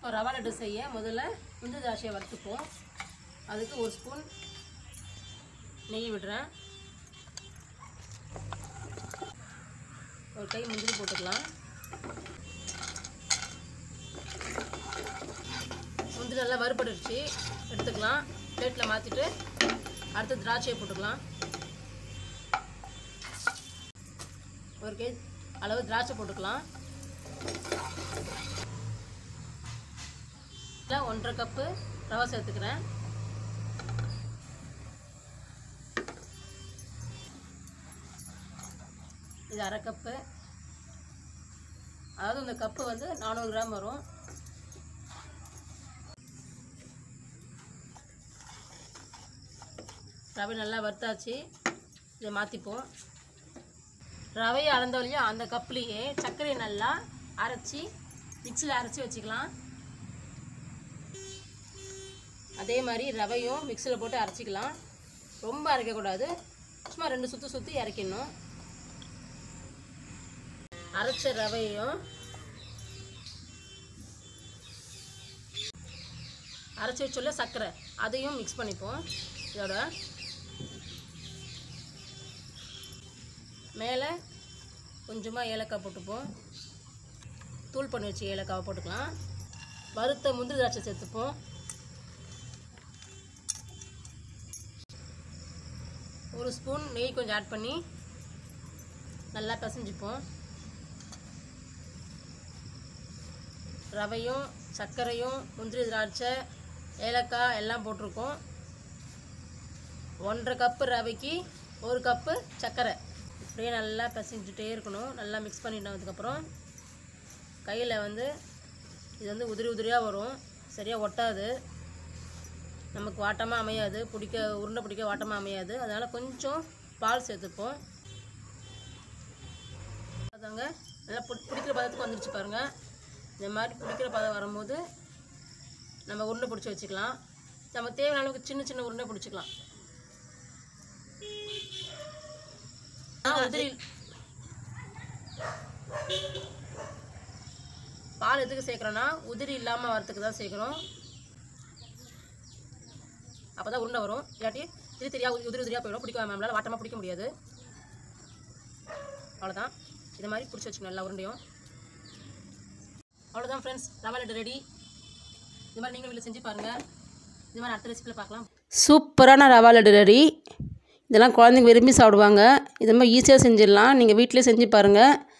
இப்போ ரவா லட்டு செய்ய முதல்ல முந்திரி திராட்சையை வறுத்துப்போம் அதுக்கு ஒரு ஸ்பூன் நெய் விடுறேன் ஒரு கை முந்திரி போட்டுக்கலாம் முந்திரி நல்லா வறுபட்டுருச்சு எடுத்துக்கலாம் பிளேட்டில் மாற்றிட்டு அடுத்து திராட்சையை போட்டுக்கலாம் ஒரு கை அளவு திராட்சை போட்டுக்கலாம் இதில் ஒன்றரை கப்பு ரவை சேர்த்துக்கிறேன் இது அரை கப்பு அதாவது இந்த கப்பு வந்து நானூறு கிராம் வரும் ரவை நல்லா வறுத்தாச்சு இதை மாற்றிப்போம் ரவையை அளந்த வழியும் அந்த கப்லேயே சர்க்கரையை நல்லா அரைச்சி மிக்சியில் அரைச்சி வச்சுக்கலாம் அதே மாதிரி ரவையும் மிக்சியில் போட்டு அரைச்சிக்கலாம் ரொம்ப அரைக்கக்கூடாது சும்மா ரெண்டு சுற்று சுற்றி இறக்கிடணும் அரைச்ச ரவையும் அரைச்சி வச்சுள்ள சர்க்கரை அதையும் மிக்ஸ் பண்ணிப்போம் இதோட மேலே கொஞ்சமாக ஏலக்காய் போட்டுப்போம் தூள் பண்ணி வச்சு ஏலக்காவை போட்டுக்கலாம் வறுத்த முந்திரி திராட்சை சேர்த்துப்போம் ஒரு ஸ்பூன் நெய் கொஞ்சம் ஆட் பண்ணி நல்லா பிசைஞ்சுப்போம் ரவையும் சர்க்கரையும் முந்திரி திராட்சை ஏலக்காய் எல்லாம் போட்டிருக்கோம் ஒன்றரை கப்பு ரவைக்கு ஒரு கப்பு சர்க்கரை இப்படியே நல்லா பிசைஞ்சுட்டே இருக்கணும் நல்லா மிக்ஸ் பண்ணிட்டதுக்கப்புறம் கையில் வந்து இது வந்து உதிரி உதிரியாக வரும் சரியாக ஒட்டாது நமக்கு வாட்டமாக அமையாது பிடிக்க உருண்டை பிடிக்க வாட்டமாக அமையாது அதனால் கொஞ்சம் பால் சேர்த்துப்போம் அதாங்க நல்லா பு பிடிக்கிற பதத்துக்கு வந்துருச்சு பாருங்கள் இந்த மாதிரி பிடிக்கிற பதம் வரும்போது நம்ம உருண்டை பிடிச்சி வச்சுக்கலாம் நம்ம தேவையான அளவுக்கு சின்ன சின்ன உருண்டை பிடிச்சிக்கலாம் ஆ, உதிரி பால் எதுக்கு சேர்க்குறோன்னா உதிரி இல்லாமல் வரத்துக்கு தான் சேர்க்குறோம் அப்போ தான் உருண்டை வரும் இல்லாட்டி திரி திரியா உதிரி உதிரியாக போயிடும் பிடிக்க நம்மளால் வாட்டமாக பிடிக்க முடியாது அவ்வளோதான் இது மாதிரி பிடிச்சி வச்சுக்கணும் எல்லா உருண்டையும் அவ்வளோதான் ஃப்ரெண்ட்ஸ் ரவா லட்டு ரெடி இது மாதிரி நீங்களும் வீட்டில் செஞ்சு பாருங்கள் இது மாதிரி அடுத்த ரெசிப்பியில் பார்க்கலாம் சூப்பரான ரவா லட்டு ரெடி இதெல்லாம் குழந்தைங்க விரும்பி சாப்பிடுவாங்க இது மாதிரி ஈஸியாக செஞ்சிடலாம் நீங்கள் வீட்டிலே செஞ்சு பாருங்கள்